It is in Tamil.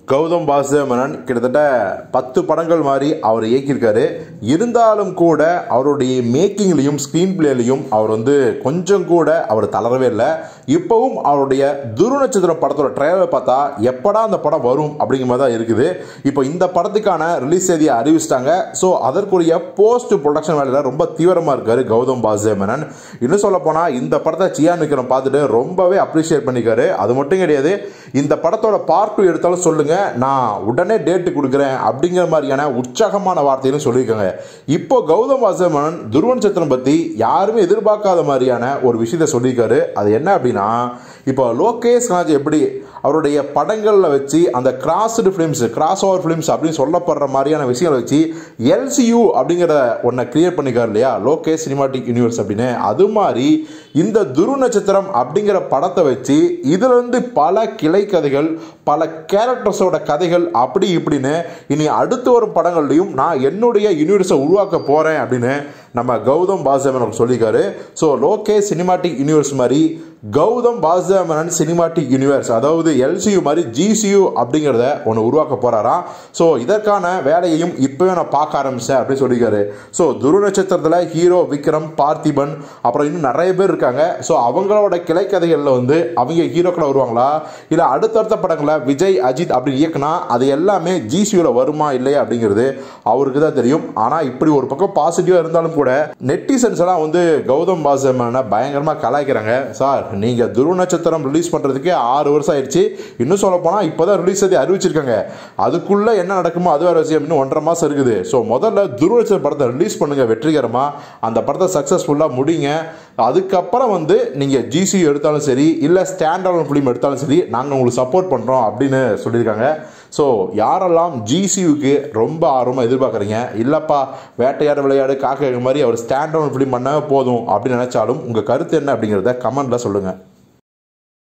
கௌதம் வாசுதேவனன் கிட்டத்தட்ட பத்து படங்கள் மாதிரி அவர் இயக்கியிருக்காரு இருந்தாலும் கூட அவருடைய மேக்கிங்லையும் ஸ்க்ரீன் பிளேலையும் அவர் வந்து கொஞ்சம் கூட அவர் தளரவே இல்லை இப்போவும் அவருடைய துருநட்சத்திரம் படத்தோட ட்ரைலரை பார்த்தா எப்படா அந்த படம் வரும் அப்படிங்கிற மாதிரி தான் இருக்குது இப்போ இந்த படத்துக்கான ரிலீஸ் தேதியை அறிவிச்சிட்டாங்க ஸோ அதற்குரிய போஸ்ட் ப்ரொடக்ஷன் வேலையில் ரொம்ப தீவிரமாக இருக்காரு கௌதம் வாசுதேவனன் இன்னும் சொல்ல போனால் இந்த படத்தை சியான் விக்ரம் பார்த்துட்டு ரொம்பவே அப்ரிஷியேட் பண்ணிக்காரு அது மட்டும் கிடையாது இந்த படத்தோட பார்ட் டூ எடுத்தாலும் சொல்லுங்க நான் உடனே டேட்டு கொடுக்குறேன் அப்படிங்கிற மாதிரியான உற்சாகமான வார்த்தையிலும் சொல்லியிருக்காங்க இப்போ கௌதம் வாசுதேவன் துருவன் சத்திரம் பற்றி யாருமே எதிர்பார்க்காத மாதிரியான ஒரு விஷயத்த சொல்லியிருக்காரு அது என்ன அப்படின்னா இப்போ லோகேஷ் ராஜ் எப்படி அவருடைய படங்களில் வச்சு அந்த crossed films cross over films அப்படின்னு சொல்லப்படுற மாதிரியான விஷயங்களை வச்சு எல்சியூ அப்படிங்கிற ஒன்றை கிரியேட் பண்ணிக்கார் இல்லையா லோகேஷ் சினிமாட்டிக் யூனிவர்ஸ் அப்படின்னு அது மாதிரி இந்த துரு நட்சத்திரம் அப்படிங்கிற படத்தை வச்சு இதுல இருந்து பல கிளை கதைகள் பல கேரக்டர்ஸோட கதைகள் அப்படி இப்படின்னு இனி அடுத்து வரும் படங்கள்லையும் நான் என்னுடைய யூனிவர்ஸை உருவாக்க போறேன் அப்படின்னு நம்ம கௌதம் வாசுதேவன் சொல்லியிருக்காரு ஸோ லோகேஷ் சினிமாட்டிக் யூனிவர்ஸ் மாதிரி கௌதம் வாசுதேவனன் சினிமாட்டிக் யூனிவர்ஸ் அதாவது எல்சியு மாதிரி ஜிசியு அப்படிங்கிறத ஒன்று உருவாக்க போறாராம் ஸோ இதற்கான வேலையையும் இப்போவே நான் பார்க்க ஆரம்பிச்சேன் அப்படின்னு சொல்லியிருக்காரு ஸோ துரு நட்சத்திரத்தில் ஹீரோ விக்ரம் பார்த்திபன் அப்புறம் இன்னும் நிறைய பேர் இருக்காங்க ஸோ அவங்களோட கிளைக்கதைகளில் வந்து அவங்க ஹீரோக்களை வருவாங்களா இல்லை அடுத்தடுத்த படங்களை விஜய் அஜித் அப்படி இயக்குனா அது எல்லாமே ஜிசியூவில் வருமா இல்லையா அப்படிங்கிறது அவருக்கு தான் தெரியும் ஆனால் இப்படி ஒரு பக்கம் பாசிட்டிவாக இருந்தாலும் கூட நெட்டிசன்ஸ் எல்லாம் வந்து கௌதம் வாசுதேவனை பயங்கரமாக கலாய்க்கிறாங்க சார் நீங்கள் துருவ நட்சத்திரம் ரிலீஸ் பண்ணுறதுக்கே ஆறு வருஷம் ஆயிடுச்சு இன்னும் சொல்ல போனால் இப்போ தான் ரிலீஸ் தேதி அறிவிச்சிருக்காங்க அதுக்குள்ளே என்ன நடக்குமோ அது வேறு விஷயம் இன்னும் ஒன்றரை மாதம் இருக்குது ஸோ முதல்ல துருவ நட்சத்திரம் படத்தை ரிலீஸ் பண்ணுங்க வெற்றிகரமாக அந்த படத்தை சக்ஸஸ்ஃபுல்லாக முடிங்க அதுக்கப்புறம் வந்து நீங்கள் ஜிசி எடுத்தாலும் சரி இல்லை ஸ்டாண்ட் அலோன் ஃபிலிம் எடுத்தாலும் சரி நாங்கள் உங்களுக்கு சப்போர்ட் பண்ணுறோம் அப்படின்னு சொல்லியிருக்காங்க ஸோ யாரெல்லாம் ஜிசியுக்கு ரொம்ப ஆர்வமாக எதிர்பார்க்குறீங்க இல்லைப்பா வேட்டையாடு விளையாடு காக்க மாதிரி அவர் ஸ்டாண்ட் அலோன் ஃபிலிம் பண்ண போதும் அப்படின்னு நினச்சாலும் உங்கள் கருத்து என்ன அப்படிங்கிறத கமெண்ட்டில் சொல்லுங்கள்